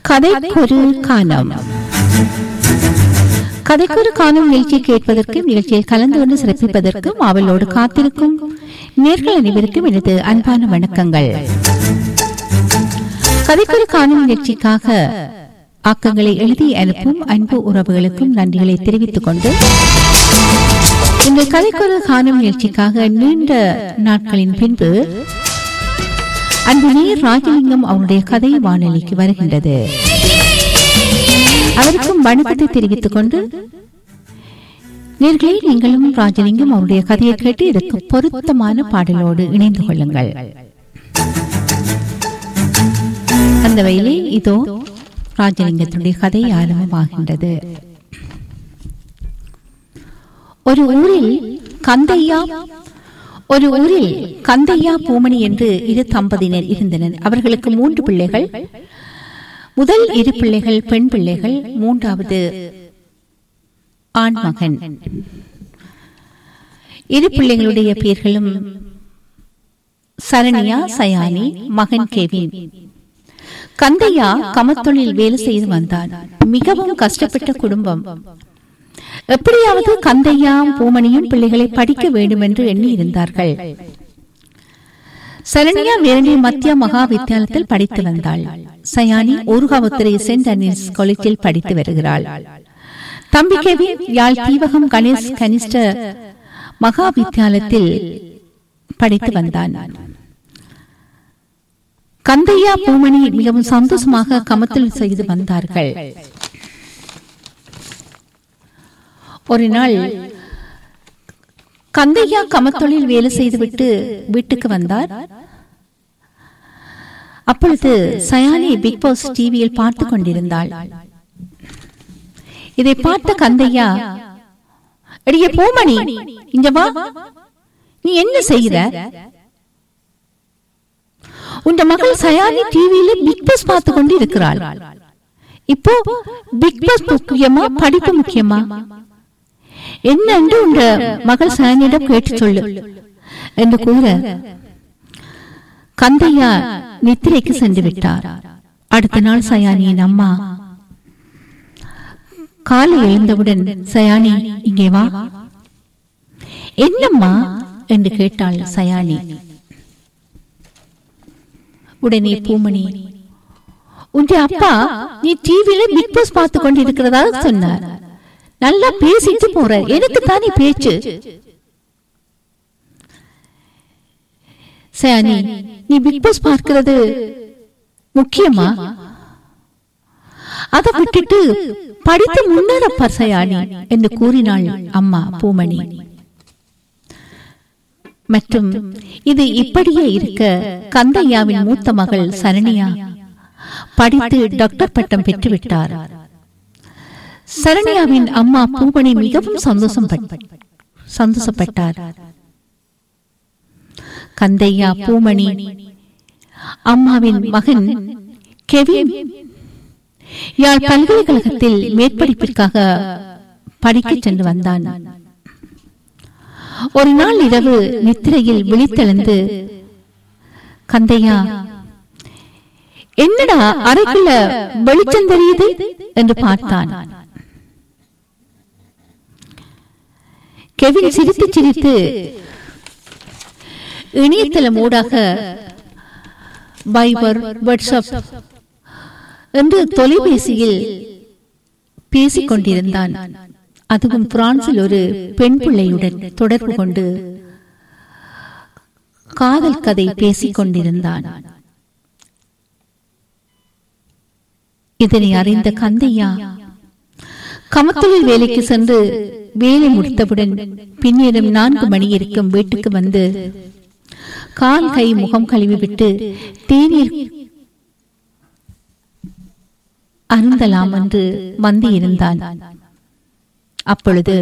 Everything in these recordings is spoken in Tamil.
கதைக்கொரு காலம் கதைக்கொரு காலம் நிகழ்ச்சியை கேட்பதற்கும் நிகழ்ச்சியில் கலந்து கொண்டு சிறப்பிப்பதற்கும் அவளோடு காத்திருக்கும் நேர்கள் அனைவருக்கும் எனது அன்பான வணக்கங்கள் கதைக்கொரு காலம் நிகழ்ச்சிக்காக ஆக்கங்களை எழுதி அனுப்பும் அன்பு உறவுகளுக்கும் நன்றிகளை தெரிவித்துக் கொண்டு இந்த கதைக்கொரு காணும் நிகழ்ச்சிக்காக நீண்ட நாட்களின் பின்பு அன்பு நீர் ராஜலிங்கம் அவருடைய கதை வானொலிக்கு வருகின்றது அவருக்கும் வணக்கத்தை தெரிவித்துக் கொண்டு நேர்களே நீங்களும் ராஜலிங்கம் அவருடைய கதையை கேட்டு இதற்கு பொருத்தமான பாடலோடு இணைந்து கொள்ளுங்கள் அந்த வகையிலே இதோ ராஜலிங்கத்தினுடைய கதை ஆரம்பமாகின்றது ஒரு ஊரில் கந்தையா ஒரு ஊரில் கந்தையா பூமணி என்று இரு தம்பதியினர் இருந்தனர் அவர்களுக்கு மூன்று பிள்ளைகள் முதல் இரு பிள்ளைகள் பெண் பிள்ளைகள் மூன்றாவது ஆண் மகன் இரு பிள்ளைகளுடைய பெயர்களும் சரண்யா சயானி மகன் கெவின் கந்தையா கமத்தொழில் வேலை செய்து வந்தான் மிகவும் கஷ்டப்பட்ட குடும்பம் எப்படியாவது கந்தையாம் பூமணியும் பிள்ளைகளை படிக்க வேண்டும் என்று எண்ணி இருந்தார்கள் சரண்யா வேரணி மத்திய மகா வித்தியாலயத்தில் படித்து வந்தாள் சயானி ஊர்காவத்துறை சென்ட் அனிஸ் காலேஜில் படித்து வருகிறாள் தம்பி கெவின் யாழ் தீவகம் கணேஷ் கனிஷ்ட மகா வித்தியாலயத்தில் படித்து வந்தான் கந்தையா பூமணி மிகவும் சந்தோஷமாக கமத்தில் செய்து வந்தார்கள் ஒரு நாள் கந்தையா கமத்தொழில் வேலை செய்துவிட்டு வீட்டுக்கு வந்தார் அப்பொழுது சயானி பிக் பாஸ் டிவியில் பார்த்து கொண்டிருந்தாள் இதை பார்த்த கந்தையா அடிய பூமணி இங்க வா நீ என்ன செய்கிற உன் மகள் சயானி டிவியில பிக் பாஸ் பார்த்து கொண்டு இருக்கிறாள் இப்போ பிக் பாஸ் முக்கியமா படிப்பு முக்கியமா என்னென்று உங்க மகள் சயானியிடம் கேட்டு சொல்லு என்று கூற கந்தையா நித்திரைக்கு சென்று விட்டார் அடுத்த நாள் சயானியின் அம்மா காலை எழுந்தவுடன் சயானி இங்கே வா என்னம்மா என்று கேட்டாள் சயானி உடனே பூமணி உன் அப்பா நீ டிவியில பிக் பாஸ் பார்த்து கொண்டிருக்கிறதா சொன்னார் நல்லா பேசிட்டு போற எனக்கு தானே பேச்சு சயானி நீ பிக் பாஸ் பார்க்கிறது முக்கியமா அதை விட்டுட்டு படித்து முன்னேறப்பா சயானி என்று கூறினாள் அம்மா பூமணி மற்றும் இது இப்படியே இருக்க கந்தையாவின் மூத்த மகள் சரணியா படித்து டாக்டர் பட்டம் பெற்றுவிட்டார் சரண்யாவின் அம்மா பூமணி மிகவும் சந்தோஷம் சந்தோஷப்பட்டார் கந்தையா பூமணி அம்மாவின் மகன் கெவின் யாழ் பல்கலைக்கழகத்தில் மேற்படிப்பிற்காக படிக்க சென்று வந்தான் ஒரு நாள் இரவு நித்திரையில் விழித்தெழுந்து கந்தையா என்னடா அறைக்குள்ள வெளிச்சம் தெரியுது என்று பார்த்தான் கெவின் சிரித்து சிரித்து இணையதளம் ஊடாக பைபர் வாட்ஸ்அப் என்று தொலைபேசியில் பேசிக் கொண்டிருந்தான் அதுவும் பிரான்சில் ஒரு பெண் பிள்ளையுடன் தொடர்பு கொண்டு காதல் கதை பேசிக் கொண்டிருந்தான் இதனை அறிந்த கந்தையா கமத்தொழில் வேலைக்கு சென்று வேலை முடித்தவுடன் பின்னிடம் நான்கு மணி இருக்கும் வீட்டுக்கு வந்து கால் கை முகம் கழுவி விட்டு தேநீர் அருந்தலாம் என்று வந்து இருந்தான் அப்பொழுது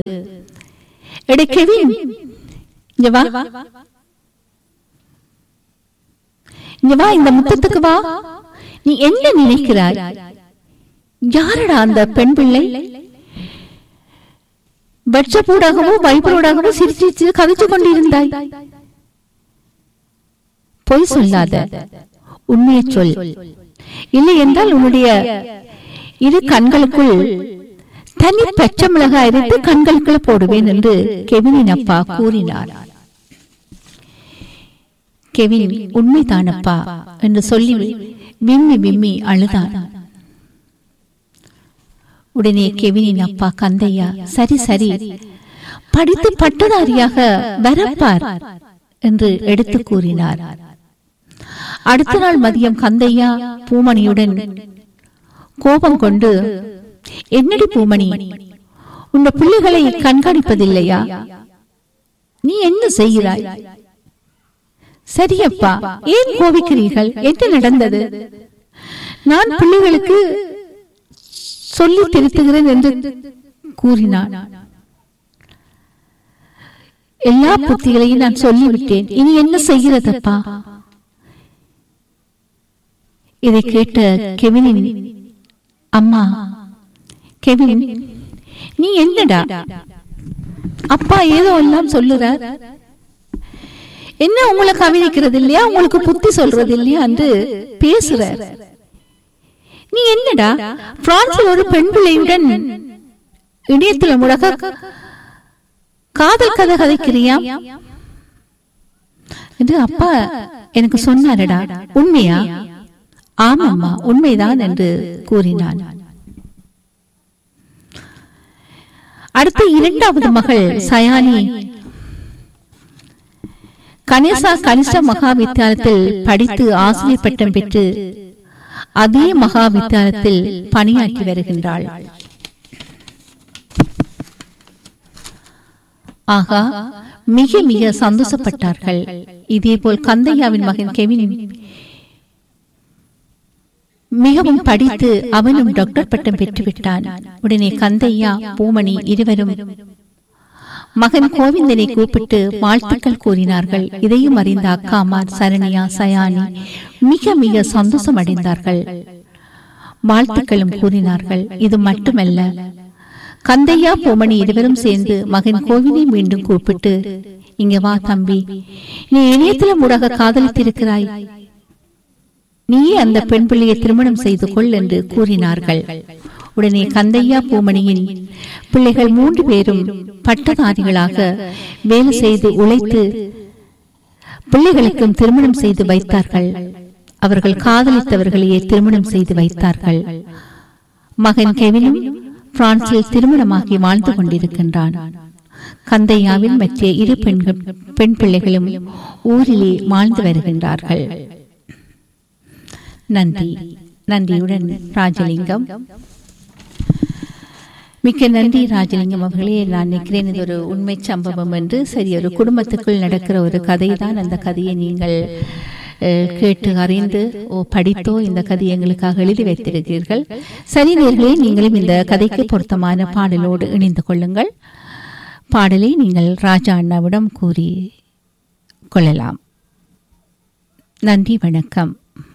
வா இங்க வா இந்த முத்தத்துக்கு வா நீ என்ன நினைக்கிறாய் யாரடா அந்த பெண் பிள்ளை வாட்ஸ்அப்போடாகவோ வைபரோடாகவோ சிரிச்சு கதைச்சு கொண்டிருந்தாய் பொய் சொல்லாத உண்மையை சொல் இல்லை என்றால் உன்னுடைய இரு கண்களுக்குள் தனி பச்சை மிளகாய் அரைத்து கண்களுக்குள்ள போடுவேன் என்று கெவினின் அப்பா கூறினார் கெவின் உண்மைதானப்பா என்று சொல்லி விம்மி விம்மி அழுதான் உடனே கெவினின் அப்பா கந்தையா சரி சரி படித்து பட்டதாரியாக வரப்பார் என்று எடுத்து கூறினார் அடுத்த நாள் மதியம் கந்தையா பூமணியுடன் கோபம் கொண்டு என்னடி பூமணி உன் பிள்ளைகளை கண்காணிப்பதில்லையா நீ என்ன செய்கிறாய் சரியப்பா ஏன் கோபிக்கிறீர்கள் என்ன நடந்தது நான் பிள்ளைகளுக்கு சொல்லி திருத்துகிறேன் என்று கூறினான் எல்லா புத்திகளையும் நான் சொல்லிவிட்டேன் இனி என்ன செய்கிறதப்பா இதை கேட்ட கெவினின் அம்மா கெவின் நீ என்னடா அப்பா ஏதோ எல்லாம் சொல்லுறார் என்ன உங்களை கவனிக்கிறது இல்லையா உங்களுக்கு புத்தி சொல்றது இல்லையா என்று பேசுறார் நீ என்னடா பிரான்சில் ஒரு பெண் பிள்ளையுடன் இணையத்துல முழக காதல் கதை கதைக்கிறியா என்று அப்பா எனக்கு சொன்னாரடா உண்மையா ஆமாம்மா உண்மைதான் என்று கூறினான் அடுத்த இரண்டாவது மகள் சயானி கணேசா கனிஷ்ட மகா வித்தியாலயத்தில் படித்து ஆசிரியர் பட்டம் பெற்று அதே மகா வித்தியாலயத்தில் பணியாற்றி வருகின்றாள் ஆகா மிக மிக சந்தோஷப்பட்டார்கள் இதேபோல் கந்தையாவின் மகன் கெவின் மிகவும் படித்து அவனும் டாக்டர் பட்டம் பெற்றுவிட்டான் உடனே கந்தையா பூமணி இருவரும் மகன் கோவிந்தனை கூப்பிட்டு வாழ்த்துக்கள் கூறினார்கள் இதையும் அறிந்த அக்காமார் சரணியா சயானி மிக மிக சந்தோஷம் அடைந்தார்கள் வாழ்த்துக்களும் கூறினார்கள் இது மட்டுமல்ல கந்தையா பூமணி இருவரும் சேர்ந்து மகன் கோவினை மீண்டும் கூப்பிட்டு இங்க வா தம்பி நீ இணையத்தில ஊடாக காதலித்திருக்கிறாய் நீயே அந்த பெண் பிள்ளையை திருமணம் செய்து கொள் என்று கூறினார்கள் உடனே கந்தையா பூமணியின் பிள்ளைகள் மூன்று பேரும் பட்டதாரிகளாக வேலை செய்து உழைத்து பிள்ளைகளுக்கும் திருமணம் செய்து வைத்தார்கள் அவர்கள் காதலித்தவர்களையே திருமணம் செய்து வைத்தார்கள் மகன் கெவினும் பிரான்சில் திருமணமாகி வாழ்ந்து கொண்டிருக்கின்றான் கந்தையாவின் மற்ற இரு பெண்கள் பெண் பிள்ளைகளும் ஊரிலே வாழ்ந்து வருகின்றார்கள் நன்றி நன்றியுடன் ராஜலிங்கம் மிக்க நன்றி ராஜலிங்கம் அவர்களே நான் நினைக்கிறேன் இது ஒரு உண்மை சம்பவம் என்று சரி ஒரு குடும்பத்துக்குள் நடக்கிற ஒரு கதை தான் அந்த கதையை நீங்கள் அஹ், கேட்டு அறிந்து ஓ படித்தோ இந்த கதையை எங்களுக்காக எழுதி வைத்திருக்கிறீர்கள் சரி நேர்களே நீங்களும் இந்த கதைக்கு பொருத்தமான பாடலோடு இணைந்து கொள்ளுங்கள் பாடலை நீங்கள் ராஜா அண்ணாவிடம் கூறி கொள்ளலாம் நன்றி வணக்கம்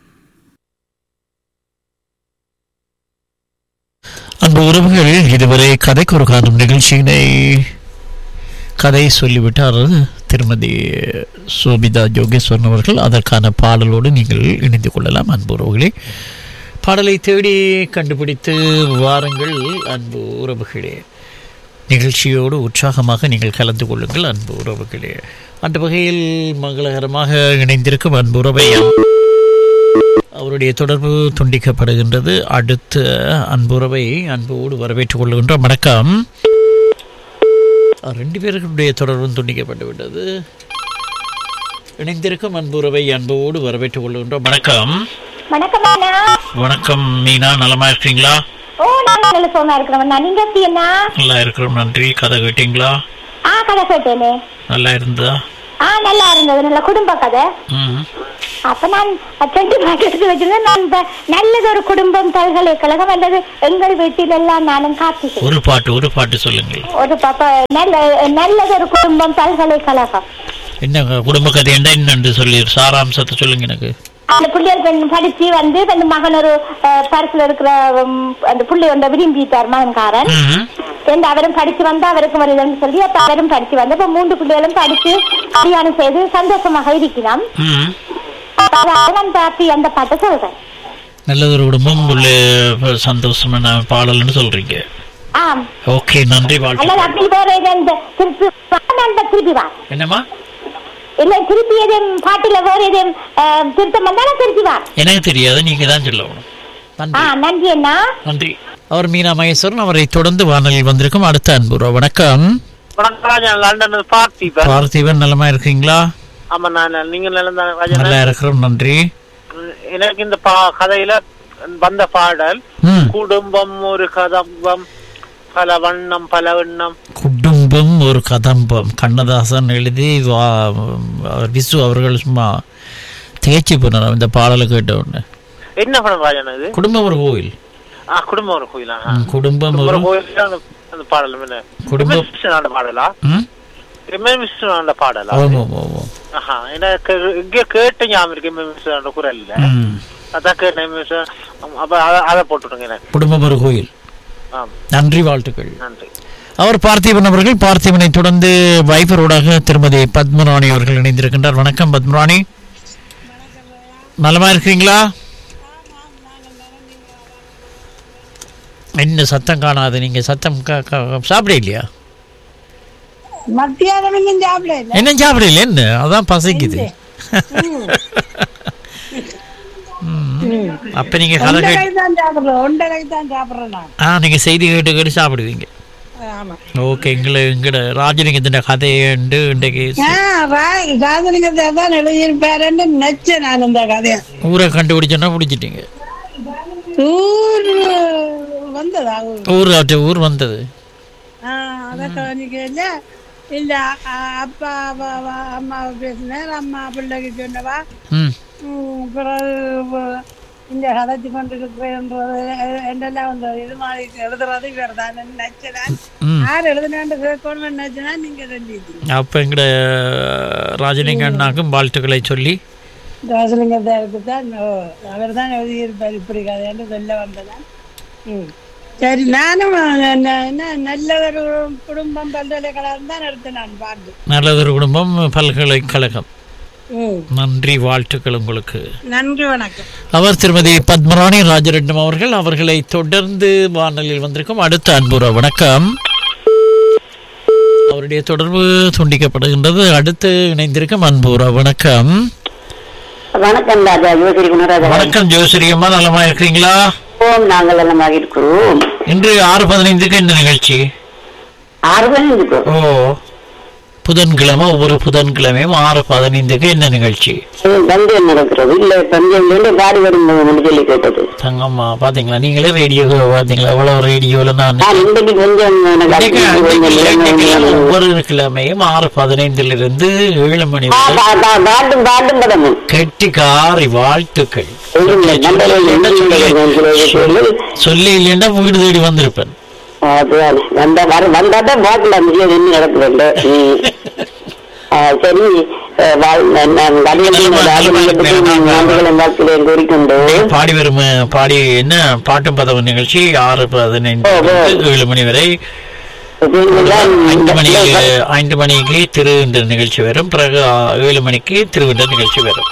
அன்பு உறவுகள் இதுவரை கதைக்கு ஒரு காணும் நிகழ்ச்சியினை கதை சொல்லிவிட்டார் திருமதி சோபிதா ஜோகேஸ்வரன் அவர்கள் அதற்கான பாடலோடு நீங்கள் இணைந்து கொள்ளலாம் அன்பு உறவுகளே பாடலை தேடி கண்டுபிடித்து வாருங்கள் அன்பு உறவுகளே நிகழ்ச்சியோடு உற்சாகமாக நீங்கள் கலந்து கொள்ளுங்கள் அன்பு உறவுகளே அந்த வகையில் மங்களகரமாக இணைந்திருக்கும் அன்பு உறவை அவருடைய தொடர்பு துண்டிக்கப்படுகின்றது அடுத்த அன்புறவை அன்போடு வரவேற்றுக் கொள்கின்ற வணக்கம் ரெண்டு பேர்களுடைய தொடர்பும் துண்டிக்கப்பட்டு விட்டது இணைந்திருக்கும் அன்புறவை அன்போடு வரவேற்றுக் கொள்கின்ற வணக்கம் வணக்கம் அண்ணா வணக்கம் மீனா நலமா இருக்கீங்களா ஓ நான் நல்ல சோமா இருக்கிறவண்ணா நீங்க எப்படி அண்ணா நல்லா இருக்கிறோம் நன்றி கதை கேட்டீங்களா ஆ கதை கேட்டேனே நல்லா இருந்தா ஆ நல்லா இருந்தது நல்ல குடும்ப கதை ம் அப்ப நான் ட்வெண்ட்டி பாட்டு எடுத்து வச்சிருந்தேன் நான் இப்ப நல்லது ஒரு குடும்பம் பல்கலைக்கழகம் அல்லது எங்கள் வீட்டில் எல்லாம் நானும் காத்திட்டேன் ஒரு பாட்டு ஒரு பாட்டு சொல்லுங்கள் ஒரு பாப்பா நல்ல நல்லது ஒரு குடும்பம் பல்கலைக்கழகம் என்ன குடும்ப கதை என்ன என்னன்னு சொல்லி சாராம்சத்தை சொல்லுங்க எனக்கு அந்த பிள்ளைகள் பெண் படிச்சு வந்து அந்த மகன் ஒரு அஹ், பரிசுல இருக்கிற உம், அந்த புள்ளி ஒன்றை விரும்பிட்டார் மகன்காரன் ம் சேர்ந்து அவரும் படிச்சு வந்து அவருக்கும் ஒரு இதுன்னு சொல்லி அப்ப அவரும் படிச்சு வந்து இப்ப மூன்று பிள்ளைகளும் படிச்சு கல்யாணம் செய்து சந்தோஷமாக இருக்கிறோம் ம் அதாவது அந்த பாட்டி அந்த பாட்டை சொல்றேன் நல்லதொரு குடும்பம் உள்ள சந்தோஷமான பாடல்னு சொல்றீங்க ஆம் ஓகே நன்றி அல்லது வாழ்த்து அப்படி வேற ஏதாவது திருப்பி வா, நான் திருப்பி வா என்னம்மா இல்ல திருப்பி எதுவும் பாட்டுல வேற எதுவும் அஹ், திருத்தம் வந்தாலும் திருப்பி வா எனக்கு தெரியாது நீங்க தான் சொல்லணும் ஆ நன்றி நன்றி அண்ணா நன்றி அவர் மீனா மகேஸ்வரன் அவரை தொடர்ந்து வானொலியில் வந்திருக்கும் அடுத்த அன்புறா வணக்கம் வணக்கம் ராஜா லண்டன் பார்த்திபன் பார்த்திபன் நலமா இருக்கீங்களா ஆமா நான் நீங்க நல்லா ராஜா நல்லா இருக்கிறோம் நன்றி எனக்கு இந்த பா கதையில வந்த பாடல் ம் குடும்பம் ஒரு கதம்பம் பல வண்ணம் பல வண்ணம் குடும்பம் ஒரு கதம்பம் கண்ணதாசன் எழுதி வா அவர் விசு அவர்கள் சும்மா தேய்ச்சி போனார் இந்த பாடலை கேட்ட உடனே என்ன படம் ராஜன் இது குடும்பம் ஒரு கோவில் ஆ குடும்பம் ஒரு கோயிலா ம், குடும்பம் ஒரு ஒரு கோயில் அந்த அந்த பாடல் என்ன குடும்பம் அந்த பாடலா ம் எம்எம் விஷ்ணு அந்த பாடலா ஆமாம் ஆமாம் ஆஹா எனக்கு இங்கே கேட்ட ஞாபகம் இருக்கு எம்எம் விஷ்ணு அந்த குரல்ல ம் அதான் கேட்டேன் எம்எம் விஷ்ணு அப்ப அதை- அதை போட்டுவிடுங்க எனக்கு குடும்பம் ஒரு கோயில் ஆம் நன்றி வாழ்த்துக்கள் நன்றி அவர் பார்த்திபன் அவர்கள் பார்த்திபனை தொடர்ந்து வைபரோடாக திருமதி பத்மராணி அவர்கள் இணைந்திருக்கின்றார் வணக்கம் பத்மராணி நலமா இருக்கிறீங்களா என்ன சத்தம் காணாது நீங்க சத்தம் க- க- சாப்பிட இல்லையா மத்தியானம் இன்னும் சாப்பிட இல்ல என்ன சாப்பிட இல்லை என்ன அதான் பசிக்குது ம். அப்ப நீங்க கதை கேட்டு ஒன்றரைக்கு தான் சாப்பிடுறோம் ஒன்றரைக்கு தான் சாப்பிடுறேன் நான் ஆ நீங்க செய்தி கேட்டு கேட்டு சாப்பிடுவீங்க ஆமா ஓகே எங்களை எங்கட ராஜலிங்கத்தின் கதையுண்டு இன்றைக்கு காதலிங்கத்தை தான் எழுதியிருப்பாருன்னு நினைச்சேன் நான் இந்த கதையை ஊரை கண்டுபிடிச்சோன்னா பிடிச்சிட்டீங்க ஊர் வந்ததா ஊர் ஊர் ஆச்சு ஊர் வந்தது ஆ, அதை கவனிக்கல இல்ல அ- அப்பா அவ- அவ- அம்மாவை பேசினார் அம்மா பிள்ளைக்கு சொன்னவா ம் ம், பிறகு வ- இந்த கதைச்சு கொண்டிருக்கிறேன்றது என்றெல்லாம் வந்து இது மாதிரி எழுதுறது இவர் தான் நினைச்சேன் ம் யார் எழுதுனான்னு கேட்கணும்னு நினைச்சேன்னா நீங்க சொல்லிட்டீங்க அப்போ எங்கட ராஜலிங்க அண்ணாக்கும் வாழ்த்துக்களை சொல்லி ராசலிங்கத்தாருக்கு தான் அவர் தான் எழுதியிருப்பார் இப்படி கதைன்னு சொல்ல வந்ததான் ம் சரி நானும் ந- என்ன நல்ல ஒரு குடும்பம் பல்கலைக்கழகம் தான் எடுத்தேன் நான் பாட்டு நல்லதொரு குடும்பம் பல்கலைக்கழகம் ம் நன்றி வாழ்த்துக்கள் உங்களுக்கு நன்றி வணக்கம் அவர் திருமதி பத்மராணி ராஜரெட்டம் அவர்கள் அவர்களை தொடர்ந்து வானொலியில் வந்திருக்கும் அடுத்த அன்புற வணக்கம் அவருடைய தொடர்பு துண்டிக்கப்படுகின்றது அடுத்து இணைந்திருக்கும் அன்புற வணக்கம் வணக்கம் ராஜா யோசரி குணராஜா வணக்கம் ஜோசிரி அம்மா நலமா இருக்கிறீங்களா ஓம் நாங்கள் நலமாக இருக்கிறோம் இன்று ஆறு பதினைந்துக்கு இந்த நிகழ்ச்சி ஆறு மணி இருக்கிறோம் ஓ புதன்கிழமை ஒவ்வொரு புதன்கிழமையும் ஆறு பதினைந்துக்கு என்ன நிகழ்ச்சி பந்தயம் நடக்கிறது இல்ல பந்தயம் வந்து பாடி வரும் சொல்லி கேட்டது தங்கம்மா பாத்தீங்களா நீங்களே ரேடியோ பாத்தீங்களா எவ்வளவு ரேடியோல நான் நான் இன்றைக்கு கொஞ்சம் எனக்கு இன்னைக்கு- கொஞ்சம் இன்னைக்கு- இன்னைக்கு கொஞ்சம் ஒவ்வொரு கிழமையும் ஆறு பதினைந்துல இருந்து ஏழு மணி ஆ, வரை பா- பா- பாட்டும் பாட்டும் படமும் கெட்டிக்காரி வாழ்த்துக்கள் இல்லை, நம்பரில் இல்லை. சொல்லி இல்லைன்னா வீடு தேடி வந்திருப்பேன் அதுதான். வந்தா வர- வந்தாதான் பாட்டில் அந்த என்ன நடக்குதுண்டு ம். ஆ, சரி அஹ், வாழ்- நான் நான் வடிவமைப்பு ராஜலிங்கத்துக்கும் நன்றிகளை வாழ்த்துகிறேன் கூறிக்கொண்டு பாடி வரும் அஹ், பாடி என்ன பாட்டும் பதவும் நிகழ்ச்சி ஆறு பதினைந்து ஓ, ஓ. ஏழு மணி வரை ஐந்து மணிக்கு ஐந்து மணிக்கு திருவின்ற நிகழ்ச்சி வரும் பிறகு ஆ, ஏழு மணிக்கு திருவின்ற நிகழ்ச்சி வரும்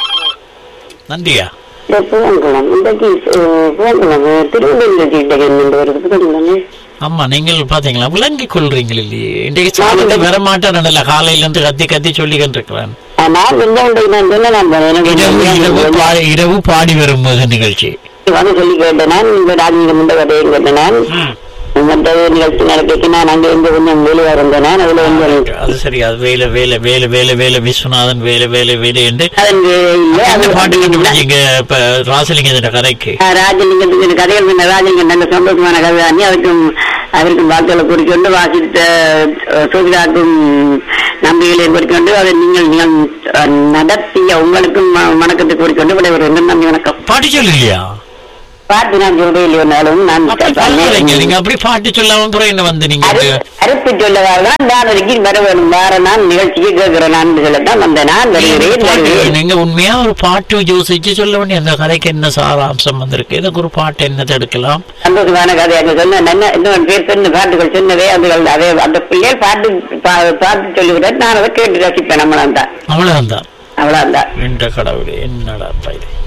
நன்றியா இந்த புதன்கிழமை இன்றைக்கு அஹ், புதன்கிழமை திருவள்ளூர் கிட்ட என்ன வருது புதன்கிழமை ஆமா நீங்கள் பாத்தீங்களா விளங்கிக் கொள்றீங்க இல்லையே இன்றைக்கு சாப்பிட்டு வர மாட்டேன் காலையில இருந்து கத்தி கத்தி சொல்லிக்கிட்டு இருக்கிறேன் ஆ, நான் இந்த உண்டை நான் சொன்ன நான் எனக்கு இரவு இரவு வந்து பாடி இரவு பாடி வரும் நிகழ்ச்சி சொல்லி கேட்டேன் நான் இந்த ராஜிங்க முண்டை கதையும் கேட்டேன் நான் மற்றது நிகழ்ச்சி நடக்க நான் அங்கே இருந்து கொஞ்சம் வெளியே இருந்தேன் நான் அதுல வந்து அது சரி அது வேலை வேலை வேலை வேலை வேலை விஸ்வநாதன் வேலை வேலை வேலை என்று அதன் இல்லை அந்த அது பாட்டு கண்டுபிடிச்சீங்க இப்ப ராசலிங்க கதைக்கு ராஜலிங்கத்துக்கு கதைகள் சொன்ன ராஜலிங்கம் நல்ல சந்தோஷமான கதை அண்ணி அவருக்கும் அவருக்கும் வாக்குகளை குறிக்கொண்டு வாசித்த அஹ், சோதிடாக்கும் நம்பிக்கைகளை குறிக்கொண்டு அதை நீங்கள் நீங்கள் அஹ், நடத்திய உங்களுக்கும் ம- வணக்கத்தை கூறிக்கொண்டு விடைபெறுவது நம்பி வணக்கம் பாட்டு சொல்லலையா பார்த்து நான் சொல்றேன் இல்லையோனாலும் நான் அப்படி பரவாயில்லைங்க நீங்க அப்படி பாட்டு சொல்லாம அப்புறம் என்ன வந்து நீங்க அறுப்பு சொல்லவாதான் நான் வரைக்கும் வர வேணும் வார நான் நிகழ்ச்சிக்கு கேட்கிறேன் நான் சொல்லத்தான் வந்தேன் நான் வருகிறேன் வருகிறேன் நீங்க உண்மையா ஒரு பாட்டு யோசிச்சு சொல்ல வேண்டிய அந்த கதைக்கு என்ன சாராம்சம் வந்திருக்கு இதுக்கு ஒரு பாட்டு என்ன தடுக்கலாம் சந்தோஷமான கதை அங்க சொன்ன நல்ல இன்னொரு பேர் சொன்ன பாட்டுகள் சொன்னதே அதுகள் அதே அந்த பிள்ளைகள் பாட்டு பா- பாட்டு சொல்லிவிட நான் அதை கேட்டு ரசிப்பேன் நம்மளாம் தான் அவ்வளவுதான் அவ்வளவுதான் என்ற கடவுளே என்னடா இது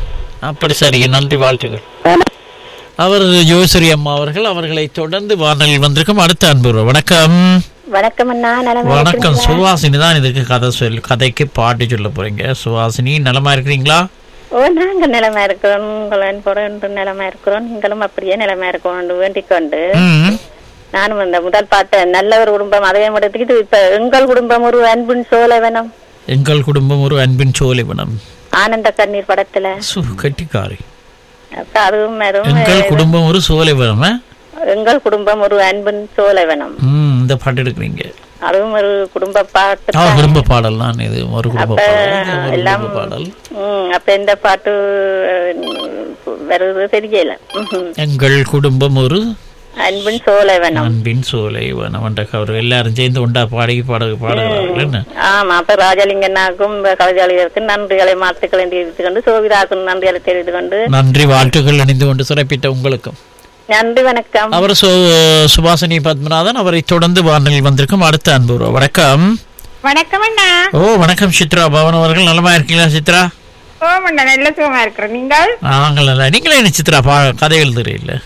அப்படி சரி நன்றி வாழ்த்துக்கள் அவர் ஜோசரி அம்மா அவர்கள் அவர்களை தொடர்ந்து வானலில் வந்திருக்கும் அடுத்த அன்பு வணக்கம் வணக்கம் அண்ணா நலமா வணக்கம் சுவாசினி தான் இதுக்கு கதை சொல் கதைக்கு பாட்டு சொல்ல போறீங்க சுவாசினி நலமா இருக்கிறீங்களா ஓ நாங்க நிலமா இருக்கிறோம் உங்களின் பொருள் நிலமா இருக்கிறோம் நீங்களும் அப்படியே நிலமா இருக்கணும் வேண்டிக் கொண்டு ம். நானும் அந்த முதல் பாட்டு நல்ல ஒரு குடும்பம் அதே மட்டும் இப்ப எங்கள் குடும்பம் ஒரு அன்பின் சோழவனம் எங்கள் குடும்பம் ஒரு அன்பின் சோலைவனம் ஆனந்த கண்ணீர் படத்துல சு கட்டிக்காரி அப்ப அதுவும் அதுவும் எங்கள் குடும்பம் ஒரு சோலைவனம் ஆ? எங்கள் குடும்பம் ஒரு அன்பின் சோழவனம் ம் இந்த பாட்டு எடுக்கிறீங்க அதுவும் ஒரு குடும்ப பாட்டு ஆ குடும்ப பாடல் தான் இது ஒரு குடும்ப அப்ப பாடல் இது ஒரு எல்லாம் குடும்ப பாடல் ம், அப்ப இந்த பாட்டு அஹ், வருது தெரியல ம்ஹும். எங்கள் குடும்பம் ஒரு அன்பின் சோழவனம் அன்பின் சோலை வனவன்ற அவர் எல்லாரும் சேர்ந்து உண்டா பாடி பாட பாடுகிறார்கள் என்ன ஆமா அப்ப ராஜலிங்கனாக்கும் கவிதாளிகளுக்கும் நன்றிகளை மாத்துக்களை தெரிவித்துக் கொண்டு சோவிதாக்கும் நன்றிகளை தெரிவித்துக் கொண்டு நன்றி வாழ்த்துக்கள் அணிந்து கொண்டு சிறப்பித்த உங்களுக்கும் நன்றி வணக்கம் அவர் சு சுபாசினி பத்மநாதன் அவரை தொடர்ந்து வானலில் வந்திருக்கும் அடுத்த அன்பு வணக்கம் வணக்கம் அண்ணா ஓ வணக்கம் சித்ரா பவன் அவர்கள் நலமா இருக்கீங்களா சித்ரா ஓம் அண்ணா நல்ல சுகமா இருக்கிறோம் நீங்கள் நாங்கள் நல்லா நீங்களே என்ன சித்ரா பா கதை எழுதுறீல்ல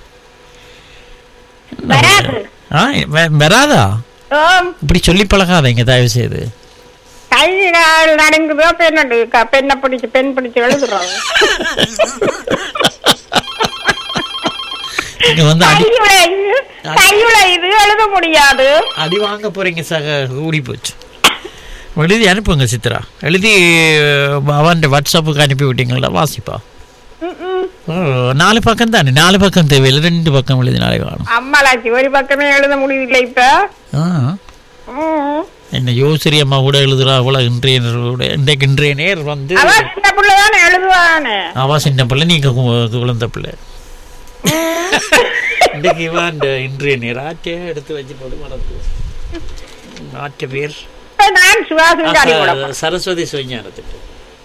வராது ஆ வெ- வராதா ஓம் இப்படி சொல்லி பழகாதீங்க தயவு செய்து கை கால் நடுங்குதோ பெண்ணு பெண்ணை பிடிச்சு பெண் பிடிச்சு எழுதுறோம் நீங்க வந்து அடி கையுளை கையுளை இது எழுத முடியாது அடி வாங்க போறீங்க சக கூடி போச்சு எழுதி அனுப்புங்க சித்ரா எழுதி அவன் வாட்ஸ்அப்புக்கு அனுப்பி விட்டீங்களா வாசிப்பா ஓ, நாலு பக்கம் தானே நாலு பக்கம் தேவையில்லை ரெண்டு பக்கம் எழுதினாலே காணும் அம்மாளாச்சி ஒரு பக்கமே எழுத முடியல இப்ப ஆ ம். என்ன யோசரி அம்மா கூட எழுதுறா அவ்வளோ இன்றைய நேரோட இன்றைக்கு இன்றைய நேர் வந்து அவ சின்ன பிள்ளைதானே எழுதுவானே அவா சின்ன பிள்ளை நீங்க கு- குழந்தை பிள்ளை இன்றைக்கு இவன் இந்த இன்றைய நேர் ஆட்சியை எடுத்து வச்சு போது மறந்து ஆட்சிய பேர் இப்ப நான் சுவாசம் காடி கூட சரஸ்வதி சிவஞானத்திட்ட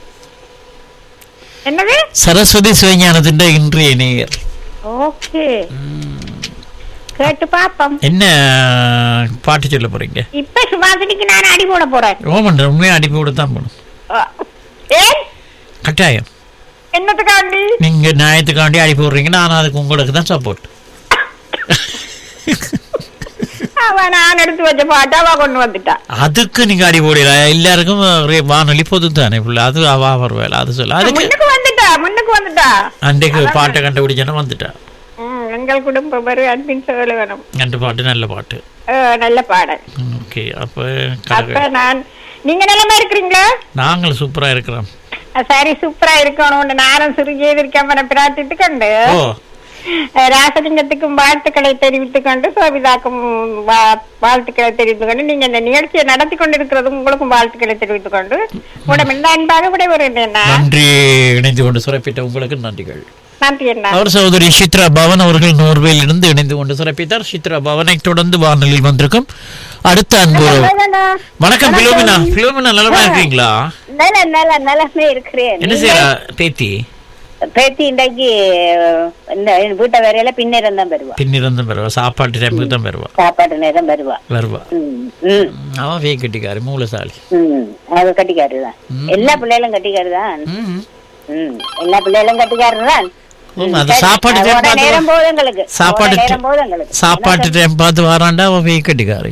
என்னது சரஸ்வதி சிவஞானத்திட்ட இன்றைய நேர் ஓகே கேட்டு பாப்போம் என்ன பாட்டு சொல்ல போறீங்க இப்ப சுபாசினிக்கு நான் அடி போட போறேன் ஓமன்ற உண்மையா அடிப்பு கூட தான் போகணும் அஹ், ஏன் கட்டாயம் என்னத்துக்காண்டி நீங்க நியாயத்துக்காண்டி அடி போடுறீங்க நான் அதுக்கு உங்களுக்கு தான் சப்போர்ட் அவ நான் எடுத்து வச்ச பாட்டு அவ கொண்டு வந்துட்டா அதுக்கு நீங்க அடி போடல எல்லாருக்கும் ரே- வானொலி பொது தானே புள்ள அது அவா வருவேல அது சொல்ல அதுக்கு முன்னுக்கு வந்துட்டா முன்னுக்கு வந்துட்டா அன்றைக்கு பாட்டை கண்டுபிடிச்சேன்னா வந்துட்டா ம், எங்கள் குடும்பம் ஒரு அன்பின் சோழ வேணும் ரெண்டு பாட்டு நல்ல பாட்டு அஹ், நல்ல பாடல் ஓகே அப்ப அப்ப கடக- நான் நீங்க நிலைமை இருக்கிறீங்களா நாங்கள் சூப்பரா இருக்கிறோம் அஹ், சரி சூப்பரா இருக்கணும்னு நானும் சிறுகிய இருக்காம பிரார்த்தித்து கொண்டு ஓ அஹ், ராசலிங்கத்துக்கும் வாழ்த்துக்களை தெரிவித்துக் கொண்டு சோபிதாக்கும் வா- வாழ்த்துக்களை தெரிவித்துக் கொண்டு நீங்க இந்த நிகழ்ச்சியை நடத்தி கொண்டிருக்கிறது உங்களுக்கும் வாழ்த்துக்களை தெரிவித்துக் கொண்டு உடம்பு இந்த அன்பாக விடைபெறுகிறேன் நன்றி இணைந்து கொண்டு சிறப்பித்த உங்களுக்கு நன்றிகள் நன்றி என்ன அவர் சகோதரி சித்ரா பவன் அவர்கள் நோர்வேலில் இருந்து இணைந்து கொண்டு சிறப்பித்தார் சித்ரா பவனை தொடர்ந்து வானொலியில் வந்திருக்கும் அடுத்த அன்பு வணக்கம் பிலோமினா பிலோமினா நலமா இருக்கீங்களா நல்ல நல்ல நலமே இருக்கிறேன் என்ன செய்யறா பேத்தி பேத்தி இன்றைக்கு இந்த வீட்டை வரையில பின்னேரம் தான் வருவா பின்னிருந்து வருவா சாப்பாட்டு டைமுக்கு தான் வருவா சாப்பாட்டு நேரம் வருவா வருவா ம், ம், அவன் வே கட்டிக்காரு மூலசாலி ம். அது கட்டிக்காரு தான் எல்லா பிள்ளைகளும் கட்டிக்காரு தான் ம். ம், எல்லா பிள்ளைகளும் கட்டிக்காரு தான் ஆமா, அது சாப்பாட்டு டைம் அதோட பார்த்து நேரம் போகுது எங்களுக்கு சாப்பாடு அதோட நேரம் போகுது எங்களுக்கு சாப்பாட்டு டைம் பார்த்து வராண்டா அவன் வே கட்டிக்காரு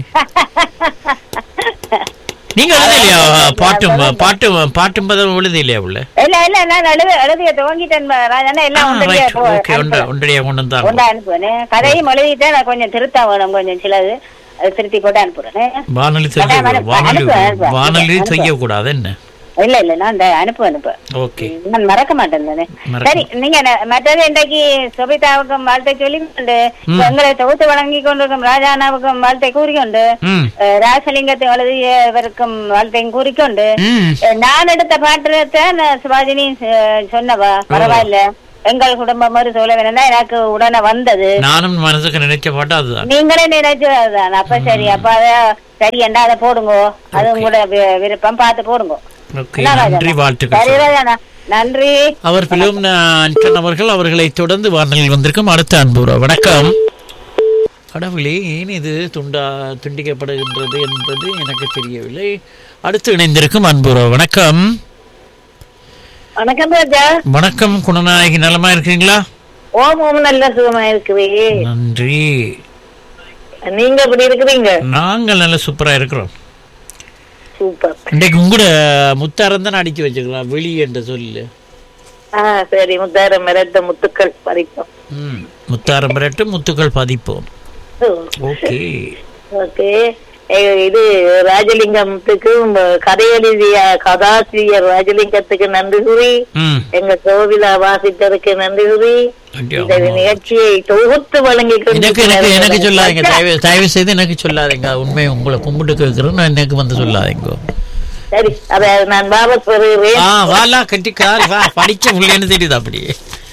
நீங்க எழுத இல்லையா பாட்டும் பாட்டு பாட்டும் பதம் எழுத இல்லையா உள்ள இல்ல இல்ல நான் எழுத எழுதிய துவங்கிட்டேன் ராஜானா எல்லாம் ஒன்றடியா போ- ஓகே ஒன்ற அனுப்புறேன். ஒன்றடியா கொண்டு ஒன்றா வந்தாங்க அனுப்புவேன் கதையும் எழுதிட்டேன் நான் கொஞ்சம் திருத்தா வேணும் கொஞ்சம் சிலது அது திருத்தி போட்டு அனுப்புறேன் வானொலி செய்ய அதான் அனுப்பு, வானொலி அனுப்பு, அனுப்பு. வானொலி அனுப்பு. செய்யக்கூடாது என்ன இல்ல இல்ல நான் இந்த அனுப்பு அனுப்பு ஓகே நான் மறக்க மாட்டேன் தானே மறக்க சரி நீங்க ந- மற்றது இன்றைக்கு சுபிதாவுக்கும் வாழ்த்தை சொல்லி கொண்டு எங்களை தொகுத்து வழங்கி கொண்டிருக்கும் ராஜானாவுக்கும் வாழ்த்தை கூறிக்கொண்டு ம் அஹ், ராசலிங்கத்தை எழுதியவருக்கும் வாழ்த்தையும் கூறிக்கொண்டு ம் அஹ், நான் எடுத்த பாட்டுலத்தான் சிவாஜினி அஹ், சொன்னவா பரவாயில்ல எங்கள் குடும்பம் ஒரு சொல்ல வேணும்னா எனக்கு உடனே வந்தது நானும் மனசுக்கு நினைச்ச பாட்டு அதுதான் நீங்களே நினைச்சதுதான் அப்ப சரி அப்ப அத சரி என்ன அதை போடுங்க அது உங்களோட வி- விருப்பம் பார்த்து போடுங்க ஓகே என்ன ராஜா? நன்றி வாழ்த்துக்கள் சரி ராஜாண்ணா. நன்றி அவர் பிலும் அன்டன் அவர்கள் அவர்களை தொடர்ந்து வானொலியில் வந்திருக்கும் அடுத்த அன்புரா வணக்கம் கடவுளே ஏன் இது துண்டா துண்டிக்கப்படுகின்றது என்பது எனக்கு தெரியவில்லை அடுத்து இணைந்திருக்கும் அன்புரா வணக்கம் வணக்கம் ராஜா வணக்கம் குணநாயகி நலமா இருக்கீங்களா ஓம் ஓம் நல்ல சுகமா இருக்குவே நன்றி நீங்க எப்படி இருக்கிறீங்க நாங்கள் நல்ல சூப்பரா இருக்கிறோம் சூப்பர் இன்றைக்கு உங்களோட முத்தாரம் தான் அடிச்சு வச்சுக்கலாம் வெளி என்ற சொல்லு ஆ சரி முத்தாரம் மிரட்ட முத்துக்கள் பறிப்போம் ம் முத்தாரம் பிறட்டு முத்துக்கள் பதிப்போம் ஓகே ஓகே இது ராஜலிங்கத்துக்கு உங்க கதை எழுதிய கதாசிரியர் ராஜலிங்கத்துக்கு நன்றி கூறி ம் எங்க கோவிலா வாசித்ததுக்கு நன்றி கூறி ஐயோ, இந்த நிகழ்ச்சியை தொகுத்து வழங்கி எனக்கு எனக்கு எனக்கு சொல்லாதீங்க தயவு தயவு செய்து எனக்கு சொல்லாதீங்க உண்மை உங்களை கும்பிட்டு கேட்கிறேன் நான் எனக்கு வந்து சொல்லாதீங்க சரி அத நான் வாபஸ் வருகிறேன் ஆ வாலா கட்டிக்கார் வா படிச்ச உள்ளேன்னு தெரியுது அப்படியே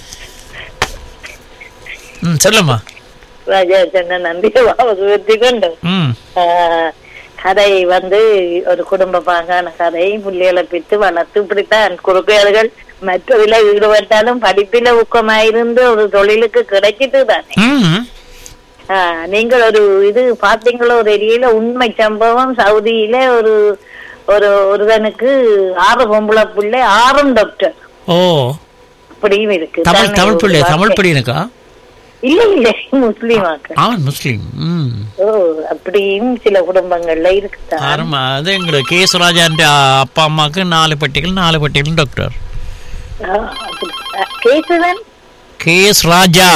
ம் சொல்லுமா ராஜா சொன்ன நன்றியை வாபஸ் வருத்தி கொண்டு ம் ஆஹ், கதை வந்து ஒரு குடும்ப பாங்கான கதை புள்ளிகளை பித்து வளர்த்து இப்படித்தான் குறுக்கையர்கள் மற்றதில ஈடுபட்டாலும் படிப்பில ஊக்கமாயிருந்து ஒரு தொழிலுக்கு கிடைச்சிட்டு தானே ம் ஆஹ், நீங்கள் ஒரு இது பாத்தீங்களோ ஒரு எரியில உண்மை சம்பவம் சவுதியில ஒரு ஒரு ஒருவனுக்கு ஆறு பொம்பளை பிள்ளை ஆறும் டாக்டர் ஓ அப்படியும் இருக்கு தமிழ் தானே தமிழ் ஒரு பிள்ளை வார்த்தை. தமிழ் பிள்ளைனுக்கா இல்ல இல்ல முஸ்லீமாக்க அவன் முஸ்லீம் ம் ஓ அப்படியும் சில குடும்பங்கள்ல இருக்குதான் ஆரம்பா அது எங்களோட கேசராஜான் அப்பா அம்மாவுக்கு நாலு பட்டிகள் நாலு பட்டிகள் டாக்டர் ஆஹ், அப்படி. ஆஹ், கேசுதான் கே எஸ் ராஜா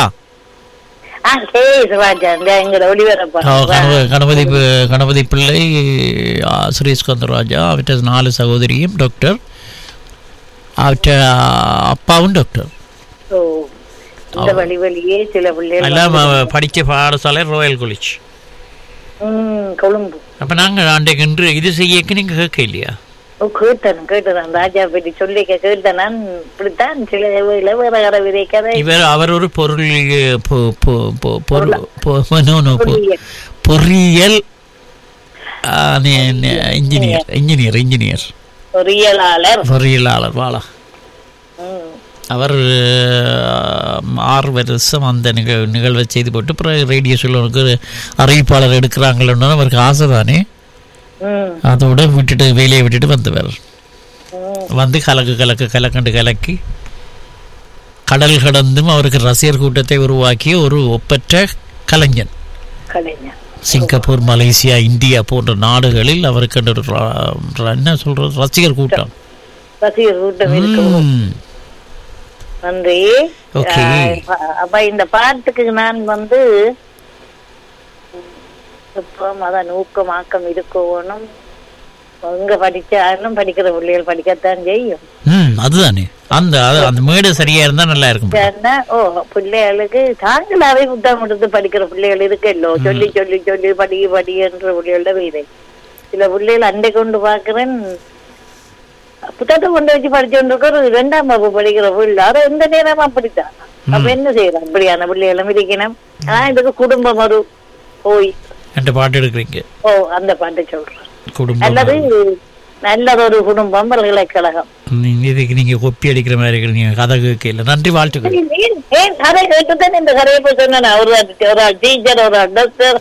ஆ கேஸ் ராஜா இந்த எங்க ஒளிபரப்பா ஆ, கணப- கணபதி பி- கணபதி பிள்ளை ஆ, சுரேஷ்காந்த் ராஜா அவற்ற நாலு சகோதரியும் டாக்டர் அவற்ற அப்பாவும் டாக்டர் ஓ இந்த வழி வழியே சில பிள்ளைகள் எல்லாம் அவ படிச்ச பாடசாலை ராயல் காலேஜ் ம், கொழும்பு அப்ப நாங்க அன்றைக்கு இன்று இது செய்யக்கு நீங்க கேட்க இல்லையா ஓ கேட்டேன் கேட்டேன் ராஜா பற்றி சொல்லி கேட்டேன் நான் இப்படித்தான் சில வேலை வேற கதை விதைக்கதை இவர் அவர் ஒரு பொருள் பொ- பொ- பொ- பொருள் பொ- no, no, பொ- பொறியியல். பொறியியல் ஆ, நி- நி- இன்ஜினியர் இன்ஜினியர் இன்ஜினியர் பொறியியலாளர் பொறியியலாளர் வாழா ம், அவர் ஆம், ஆறு வருஷம் அந்த நிக நிகழ்வை செய்து போட்டு அப்புறம் ரேடியோ சொல்லுவனுக்கு அறிவிப்பாளர் எடுக்கிறாங்களோன்னு அவருக்கு ஆசை தானே ம், அதோட விட்டுட்டு வேலையை விட்டுட்டு வந்தவர் ம். வந்து கலக்கு கலக்கு கலக்கண்டு கலக்கி கடல் கடந்தும் அவருக்கு ரசிகர் கூட்டத்தை உருவாக்கிய ஒரு ஒப்பற்ற கலைஞன் கலைஞர் சிங்கப்பூர் மலேசியா இந்தியா போன்ற நாடுகளில் அவருக்கு ஒரு ர- ர- என்ன சொல்றது ரசிகர் கூட்டம் ரசிகர் கூட்டம் இருக்கு ம். நன்றி Okay. ஆஹ், ப- அப்ப இந்த பாட்டுக்கு நான் வந்து இப்போ அதான் ஊக்கமாக்கம் இருக்கணும் எங்க படிச்சாலும் படிக்கிற பிள்ளைகள் படிக்கத்தான் செய்யும் ம் அதுதானே அந்த அது- அந்த மேடை சரியா இருந்தா நல்லா இருக்கும் ஏன்னா, ஓ பிள்ளைகளுக்கு தாங்களாவே புத்தகம் எடுத்து படிக்கிற பிள்ளைகள் இருக்கல்லோ சொல்லி சொல்லி சொல்லி படி படி என்ற பிள்ளைகளோட வீடு சில பிள்ளைகள் அண்டை கொண்டு பாக்குறேன் புத்தகத்தை கொண்டு வச்சு படிச்சு கொண்டு இருக்க ஒரு ரெண்டாம் வகுப்பு படிக்கிற பிள்ளை அதை எந்த நேரமா அப்படித்தான் அப்ப என்ன செய்யலாம் அப்படியான பிள்ளைகளும் இருக்கணும் ஆனா இதுக்கு குடும்பம் ஒரு போய் என்ற பாட்டு எடுக்கிறீங்க ஓ அந்த பாட்டு சொல்றேன் குடும்பம் அல்லது நல்லதொரு குடும்பம் பல்கலைக்கழகம் நீ- இதுக்கு நீங்க கொப்பி அடிக்கிற மாதிரி இருக்கு நீங்க கதை கேட்கல நன்றி வாழ்த்துக்கள் ஏன் ஏன் கதை கேட்டுதான் இந்த கதையை போய் சொன்னேன் ஒரு ஒரு டீச்சர் ஒரு டாக்டர்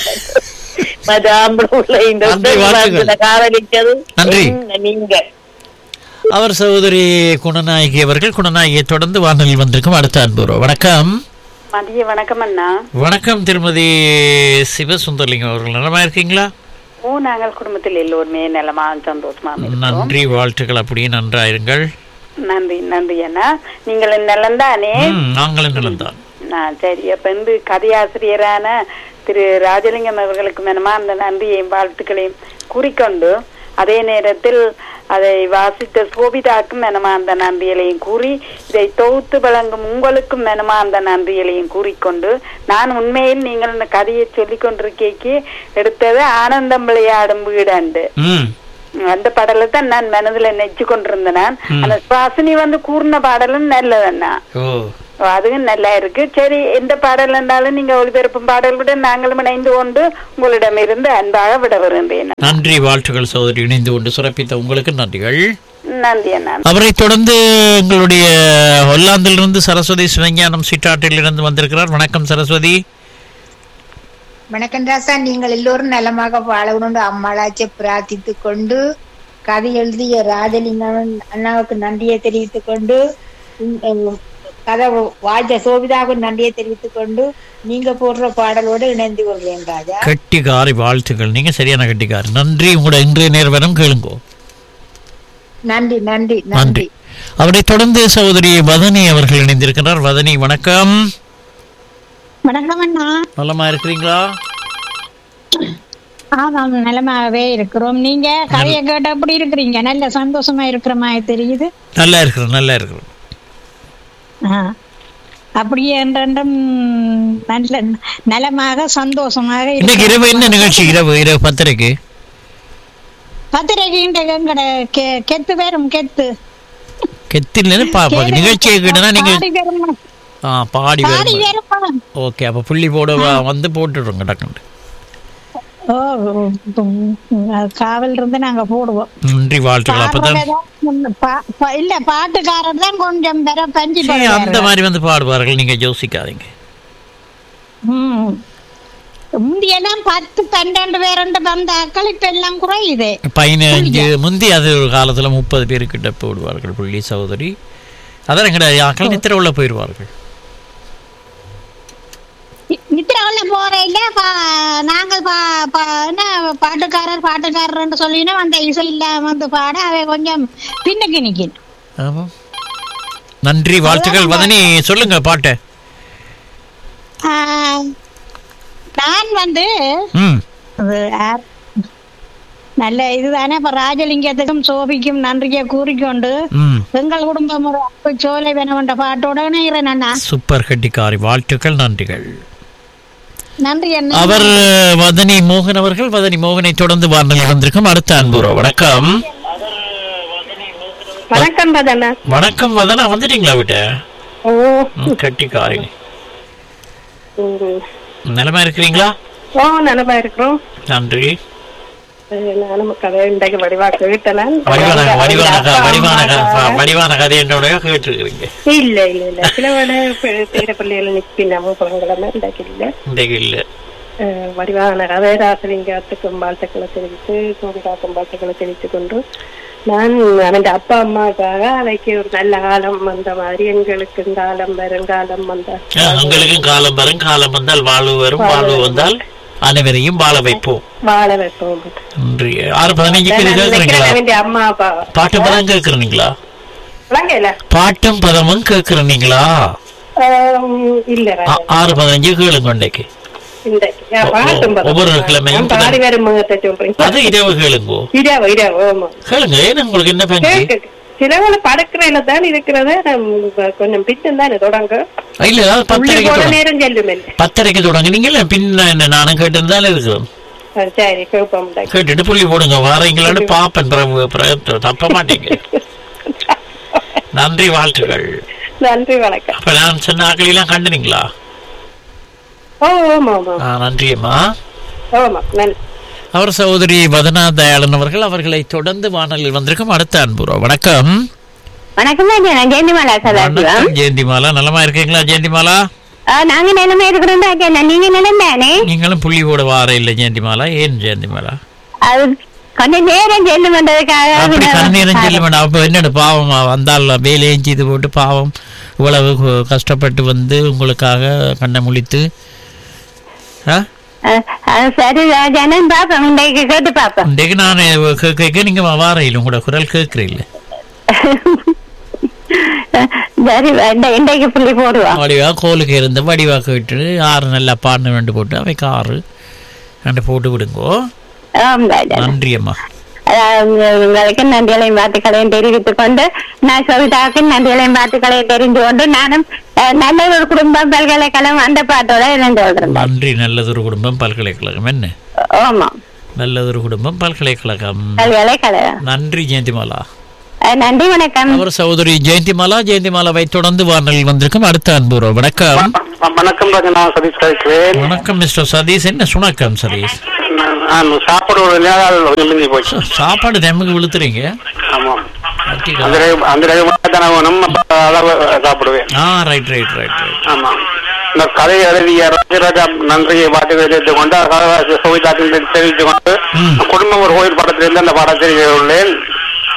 மற்ற ஆம்பளை உள்ள இந்த நன்றி, வாழ்த்துக்கள். காதலிச்சது நன்றி. என்ன நீங்க அவர் சகோதரி குணநாயகி அவர்கள் குணநாயகியை தொடர்ந்து வானொலியில் வந்திருக்கும் அடுத்த அன்புறோ வணக்கம் மதிய வணக்கம் அண்ணா வணக்கம் திருமதி சிவசுந்தரலிங்கம் அவர்கள் நலமா இருக்கீங்களா ஓ நாங்கள் குடும்பத்தில் எல்லோருமே நலமா சந்தோஷமா இருக்கிறோம் நன்றி வாழ்த்துக்கள் அப்படியே நன்றாயிருங்கள் நன்றி நன்றி அண்ணா நீங்கள் நலந்தானே ம், நாங்களும் நலம்தான் நான் சரி அப்ப வந்து கதையாசிரியரான திரு ராஜலிங்கம் அவர்களுக்கு மனமா அந்த நன்றியையும் வாழ்த்துக்களையும் கூறிக்கொண்டு அதே நேரத்தில் அதை வாசித்த சோபிதாக்கும் மனமா அந்த நன்றிகளையும் கூறி இதை தொகுத்து வழங்கும் உங்களுக்கும் மனமா அந்த நன்றிகளையும் கூறிக்கொண்டு நான் உண்மையில் நீங்கள் இந்த கதையை சொல்லிக் கொண்டிருக்கேக்கு எடுத்தது ஆனந்தம் விளையாடும் வீடாண்டு ம் அந்த பாடலை தான் நான் மனதுல நெச்சு கொண்டிருந்தேன் நான். அந்த சுவாசினி வந்து கூர்ன பாடலும் நல்லதண்ணா ஓ ஓ, அதுவும் நல்லா இருக்கு சரி எந்த பாடல் இருந்தாலும் நீங்க ஒளிபரப்பும் பாடல்களுடன் நாங்களும் இணைந்து கொண்டு உங்களிடமிருந்து அன்பாக விட வருகின்றேன் நன்றி வாழ்த்துக்கள் சகோதரி இணைந்து கொண்டு சிறப்பித்த உங்களுக்கு நன்றிகள் நன்றி அண்ணா அவரை தொடர்ந்து எங்களுடைய ஹொல்லாந்திலிருந்து சரஸ்வதி சிவஞானம் சிட்டாட்டிலிருந்து வந்திருக்கிறார் வணக்கம் சரஸ்வதி வணக்கம் ராசா நீங்கள் எல்லோரும் நலமாக வாழணும்னு அம்மாளாச்சை பிரார்த்தித்துக் கொண்டு கதை எழுதிய ராஜலிங்கம் அண்ணாவுக்கு நன்றியை தெரிவித்துக் கொண்டு உம், உம், கதை வாய்ந்த சோபிதாவுக்கு நன்றியை தெரிவித்துக் கொண்டு நீங்க போடுற பாடலோடு இணைந்து கொள்வேன் ராஜா கட்டிக்காரி வாழ்த்துக்கள் நீங்க சரியான கட்டிக்காரி நன்றி உங்களோட இன்றைய நேர்வரம் கேளுங்கோ நன்றி நன்றி நன்றி நன்றி அவரை தொடர்ந்து சகோதரி வதனி அவர்கள் இணைந்திருக்கிறார் வதனி வணக்கம் வணக்கம் அண்ணா நலமா இருக்கிறீங்களா ஆமாம் நலமாகவே இருக்கிறோம் நீங்க கதையை கேட்ட எப்படி இருக்கிறீங்க நல்ல சந்தோஷமா இருக்கிற மாதிரி தெரியுது நல்லா இருக்கிறோம் நல்லா இருக்கிறோம் ஆ. அப்படியே என்றென்றும் நல்ல நலமாக சந்தோஷமாக இன்னைக்கு இரவு என்ன நிகழ்ச்சி இரவு இரவு பத்தரைக்கு பத்திரிகை எங்கட கெ- கெத்து பேரும் கெத்து கெத்தின்னு பாப்பா நிகழ்ச்சியை கேட்டனா நீங்க பாடி பேரும் ஆ பாடி பாடி வரும் பேரும் ஓகே அப்ப புள்ளி போட வ- வந்து போட்டுடுறோங்க டக்குன்னு ஓ உம், அது காவல் இருந்து நாங்க போடுவோம் நன்றி வாழ்த்துக்கள் அப்பதான் பாடுறவங்க பா- பா- இல்ல பாட்டுக்காரர் தான் கொஞ்சம் பெற பஞ்சு சரி, அந்த போடுவாரு. மாதிரி வந்து பாடுவார்கள் நீங்க யோசிக்காதீங்க ம். முந்தியெல்லாம் பத்து பன்னெண்டு பேருண்டு வந்த ஆக்கள் இப்ப எல்லாம் குறையுது பதினஞ்சு முந்தி அது ஒரு காலத்துல முப்பது பேருக்கிட்ட போடுவார்கள் புள்ளி சகோதரி அதான் எங்கட ஆக்கள் நித்திர உள்ள போயிடுவார்கள் நித்திராவில போற இல்ல பா- நாங்கள் பா- பா- என்ன பாட்டுக்காரர் பாட்டுக்காரர் சொல்லினா அந்த இசை இல்ல வந்து பாட அவை கொஞ்சம் பின்னுக்கு நிக்கணும் ஆமா நன்றி வாழ்த்துக்கள் வதனி சொல்லுங்க பாட்டை ஆ, நான் வந்து ம் அது யார்? நல்ல இதுதானே இப்ப ராஜலிங்கத்துக்கும் சோபிக்கும் நன்றியை கூறிக்கொண்டு ம் எங்கள் குடும்பம் ஒரு அப்ப சோலை வேணுமென்ற பாட்டோட இணைகிறேன் அண்ணா சூப்பர் கட்டிக்காரி வாழ்த்துக்கள் நன்றிகள் நன்றி அண்ணா அவர் வதனி மோகன் அவர்கள் வதனி மோகனை தொடர்ந்து வார்த்தை வந்திருக்கும் அடுத்த அன்புறோ வணக்கம் வணக்கம் பதனா வணக்கம் வதனா வந்துட்டீங்களா விட்ட ஓ கட்டிக்காரி ம். நிலமா இருக்கிறீங்களா ஓ நலமா இருக்கிறோம் நன்றி அஹ் நானும் கதை இன்றைக்கு வடிவா கேட்டலாம் வடிவான வடிவான க- வடிவான க- வடிவான கதை என்னோட கேட்டுருக்கிறீங்க இல்ல இல்ல இல்ல சில வேலை பேர பிள்ளைகளை நிப்பி நம்ம புறங்கிழமை இன்றைக்கு இல்ல இன்றைக்கு இல்ல அஹ் வடிவான கதைராசலிங்கத்துக்கும் வாழ்த்துக்களை தெரிவித்து சோதிகாக்கும் வாழ்த்துக்களை தெரிவித்துக் கொண்டு நான் அவன் அப்பா அம்மாக்காக அவைக்கு ஒரு நல்ல காலம் வந்த மாதிரி எங்களுக்கு காலம் வருங்காலம் வந்த ஆ, உங்களுக்கும் காலம் வரும் காலம் வந்தால் வாழ்வு வரும் வாழ்வு வந்தால் அனைவரையும் வாழ வைப்போம் வாழ வைப்போம் நன்றி ஆறு பதினஞ்சுக்கு இது கேட்குறீங்களா அவன் அம்மா அப்பா பாட்டு பதம் கேட்குறீங்களா விளங்கல பாட்டும் பதமும் கேட்குறீங்களா இல்ல ஆ- ஆறு பதினஞ்சு கேளுங்க இன்றைக்கு இன்றைக்கு ஆ, பாட்டும் பதம். ஒவ்வொரு கிழமையும் நான் பாடி வரும் முகத்தை சொல்றேன் அது இரவு கேளுங்கோ இரவு இரவு ஆமா கேளுங்க ஏன் உங்களுக்கு என்ன பங்கு கேக்கு சிலவள படக்கிறதுல தான் இருக்கிறத நம்ம கொஞ்சம் பிச்சம் தானே தொடங்க இல்ல அதாவது உள்ளே பத்தரைக்கு போன தொடங்க நேரம் செல்லும் இல்லை பத்தரைக்கு தொடங்குனீங்கல்ல பின்ன என்ன நானும் கேட்டிருந்தாலும் இருக்கிறோம் ஆ, சரி கேட்போம் கேட்டுட்டு புள்ளி போடுங்க வாரீங்களான்னு பாப்பேன் பிறகு பிறகு தப்ப மாட்டீங்க நன்றி வாழ்த்துக்கள் நன்றி வணக்கம் அப்ப நான் சொன்ன ஆக்களெல்லாம் கண்டுனீங்களா ஓ ஆமா ஆமா ஆ, நன்றி அம்மா ஆமா நன்றி அவர் சகோதரி வதனா தயாளன் அவர்கள் அவர்களை தொடர்ந்து வானலில் வந்திருக்கும் அடுத்த அன்புறோ வணக்கம் வணக்கம் நான் ஜெயந்திமாலா சதாசிவம் வணக்கம் ஜெயந்திமாலா நலமா இருக்கீங்களா ஜெயந்திமாலா நாங்க நிலைமை இருக்கிறோம் தான் நீங்க நிலைமையானே நீங்களும் புள்ளி போட வார இல்லை ஜெயந்திமாலா ஏன் ஜெயந்திமாலா அது கொஞ்சம் நேரம் செல்லும் அப்படி கண்ணீரம் பண்றதுக்காக செல்ல வேண்டாம் அப்ப என்னோட பாவம் வந்தால் வேலையும் செய்து போட்டு பாவம் இவ்வளவு கு- கஷ்டப்பட்டு வந்து உங்களுக்காக கண்ணை முழித்து ஆ? அஹ், அது சரி ஜனம் பாப்போம் இன்றைக்கு கேட்டு பாப்போம் இன்றைக்கு நான் கே- கேட்க நீங்க வாரையில் உங்களோட குரல் கேட்கறீல்ல சரி இந்த- இன்றைக்கு புள்ளி போடுவோம் வடிவா கோலுக்கு இருந்து வடிவா கேட்டு ஆறு நல்லா பாடின வேண்டு போட்டு அவைக்கு ஆறு ரெண்டு போட்டு விடுங்கோ ஆம் ராஜா. நன்றி அம்மா அஹ், உங்களுக்கு நன்றிகளையும் வாழ்த்துக்களையும் தெரிவித்துக் கொண்டு நான் சவிதாவுக்கு நன்றிகளையும் வாழ்த்துக்களையும் தெரிந்து கொண்டு நானும் அஹ், நல்ல ஒரு குடும்பம் பல்கலைக்கழகம் அந்த பாட்டோட இணைந்து கொள்றேன் நன்றி நல்லதொரு குடும்பம் பல்கலைக்கழகம் என்ன ஆமா நல்லதொரு குடும்பம் பல்கலைக்கழகம் பல்கலைக்கழகம் நன்றி ஜெயந்திமாலா அஹ், நன்றி வணக்கம் அவர் சகோதரி ஜெயந்திமாலா ஜெயந்திமாலாவை தொடர்ந்து வானலில் வந்திருக்கும் அடுத்த அன்புறோ வணக்கம் வணக்கம் ராஜா நான் சதீஷ் கழிக்கிறேன் வணக்கம் மிஸ்டர் சதீஷ் என்ன சுணக்கம் சதீஷ் நான் சாப்பாடு ஒரு நேரம் கொஞ்சம் மிஞ்சி போச்சு சாப்பாடு தெம்முக்கு விழுத்துறீங்க ஆமாம் அந்த ரகு- அந்த ரகமான வேணும் அப்ப அளவு சாப்பிடுவேன் ஆ ரைட் ரைட் ரைட் ரைட் ஆமா இந்த கதை எழுதிய ராஜராஜா நன்றியை பாட்டு தெரிவித்துக் கொண்டு சோவிதாக்கின் தெரிவித்துக் கொண்டு குடும்பம் ஒரு கோயில் படத்திலிருந்து அந்த படத்தை உள்ளேன்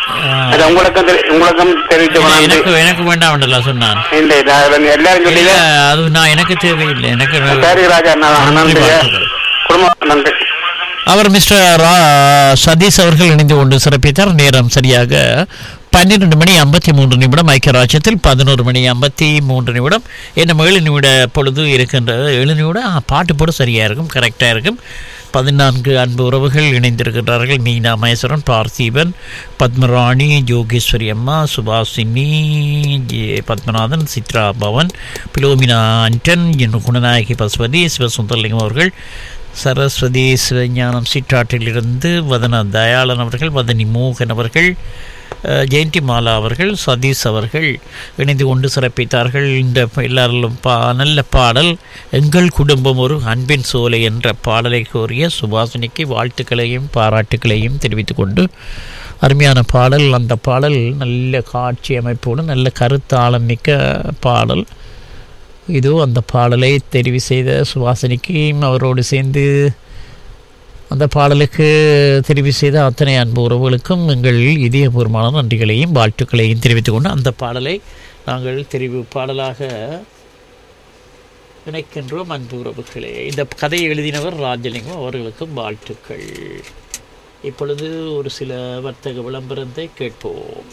அது உங்களுக்கும் தெரி- உங்களுக்கும் தெரிவித்து இல்ல, கொண்டாந்து எனக்கு எனக்கு வேண்டாம்ல சொன்னான் இல்லை நான் எல்லாரும் சொல்லி இல்ல, அது நான் எனக்கு தேவையில்லை எனக்கு சரி ராஜா நான் நன்றி நன்றி வாழ்த்துக்கள். குடும்பம் நன்றி அவர் மிஸ்டர் ரா- சதீஷ் அவர்கள் இணைந்து கொண்டு சிறப்பித்தார் நேரம் சரியாக பன்னிரண்டு மணி ஐம்பத்தி மூன்று நிமிடம் ஐக்கியராஜ்யத்தில் பதினோரு மணி ஐம்பத்தி மூன்று நிமிடம் என்ன ஏழு நிமிட பொழுது இருக்கின்றது ஏழு நிமிடம் ஆ, பாட்டு போட சரியாக இருக்கும் கரெக்டாக இருக்கும் பதினான்கு அன்பு உறவுகள் இணைந்திருக்கின்றார்கள் மீனா மகேஸ்வரன் பார்த்திபன் பத்மராணி யோகேஸ்வரி அம்மா Subhashini J Padmanathan Chitra Pavan Philomena Anton N Gunanayaki Pasupathi Sivasundaralingam அவர்கள் சரஸ்வதி சிவஞானம் சிற்றாற்றிலிருந்து வதன தயாளன் அவர்கள் வதனி மோகன் அவர்கள் அஹ், ஜெயந்தி மாலா அவர்கள் சதீஷ் அவர்கள் இணைந்து கொண்டு சிறப்பித்தார்கள் இந்த எல்லாரிலும் பா நல்ல பாடல் எங்கள் குடும்பம் ஒரு அன்பின் சோலை என்ற பாடலை கோரிய சுபாசினிக்கு வாழ்த்துக்களையும் பாராட்டுக்களையும் தெரிவித்துக் கொண்டு அருமையான பாடல் அந்த பாடல் நல்ல காட்சி அமைப்போடு நல்ல கருத்தாளம் மிக்க பாடல் இதோ அந்த பாடலை தெரிவு செய்த சுவாசினிக்கும் அவரோடு சேர்ந்து அந்த பாடலுக்கு தெரிவு செய்த அத்தனை அன்பு உறவுகளுக்கும் எங்கள் இதயபூர்வமான நன்றிகளையும் வாழ்த்துக்களையும் தெரிவித்துக் கொண்டு அந்த பாடலை நாங்கள் தெரிவு பாடலாக இணைக்கின்றோம் அன்பு உறவுகளே இந்த கதையை எழுதினவர் ராஜலிங்கம் அவர்களுக்கும் வாழ்த்துக்கள் இப்பொழுது ஒரு சில வர்த்தக விளம்பரத்தை கேட்போம்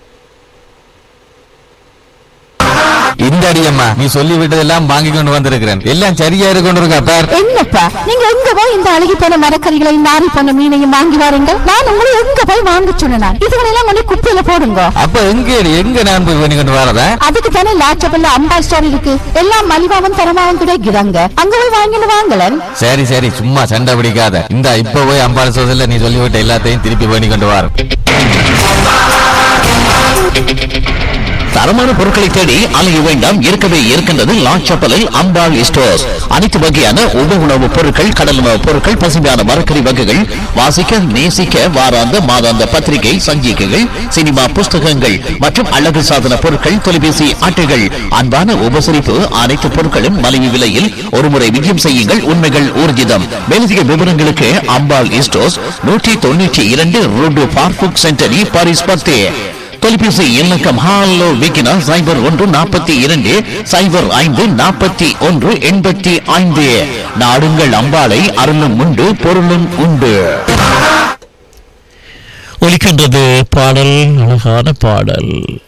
இந்த அடியம்மா நீ சொல்லி விட்டதெல்லாம் வாங்கி கொண்டு வந்திருக்கிறேன் எல்லாம் சரியா இருக்கு கொண்டு இருக்கா பார் என்னப்பா நீங்க எங்க போய் இந்த அழுகி போன மரக்கறிகளையும் நாரி போன மீனையும் வாங்கி வாருங்க நான் உங்களை எங்க போய் வாங்க சொன்னேன் இதுகளெல்லாம் கொண்டு குப்பையில போடுங்க அப்ப எங்க எங்க நான் போய் பண்ணி கொண்டு வரதா அதுக்கு தானே லாச்சபல்ல அம்பா ஸ்டோர் இருக்கு எல்லாம் மலிவாவும் தரமாவும் கிடைக்கிறாங்க அங்க போய் வாங்கிட்டு வாங்கலன் சரி சரி சும்மா சண்டை பிடிக்காத இந்த இப்ப போய் அம்பாள் சோதல நீ சொல்லிவிட்ட எல்லாத்தையும் திருப்பி பண்ணி கொண்டு வர தரமான பொருட்களை தேடி அலைய வேண்டாம் இருக்கவே இருக்கின்றது லாச்சப்பலில் அம்பாள் ஸ்டோர்ஸ் அனைத்து வகையான உப உணவுப் பொருட்கள் கடல் உணவுப் பொருட்கள் பசுமையான மரக்கறி வகைகள் வாசிக்க நேசிக்க வாராந்த மாதாந்த பத்திரிகை சஞ்சிகைகள் சினிமா புஸ்தகங்கள் மற்றும் அழகு சாதன பொருட்கள் தொலைபேசி அட்டைகள் அன்பான உபசரிப்பு அனைத்து பொருட்களும் மலிவு விலையில் ஒருமுறை விஜயம் செய்யுங்கள் உண்மைகள் ஊர்ஜிதம் மேலதிக விவரங்களுக்கு அம்பாள் ஸ்டோர்ஸ் நூற்றி தொண்ணூற்றி இரண்டு ரோடு பார்புக் சென்டரி பாரிஸ் பத்தே தொலைபேசி இலக்கம் ஹாலோ விக்கினா சைபர் ஒன்று நாற்பத்தி இரண்டு சைபர் ஐந்து நாற்பத்தி ஒன்று எண்பத்தி ஐந்து நாடுங்கள் அம்பாளை அருளும் உண்டு பொருளும் உண்டு ஒலிக்கின்றது பாடல் அழகான பாடல்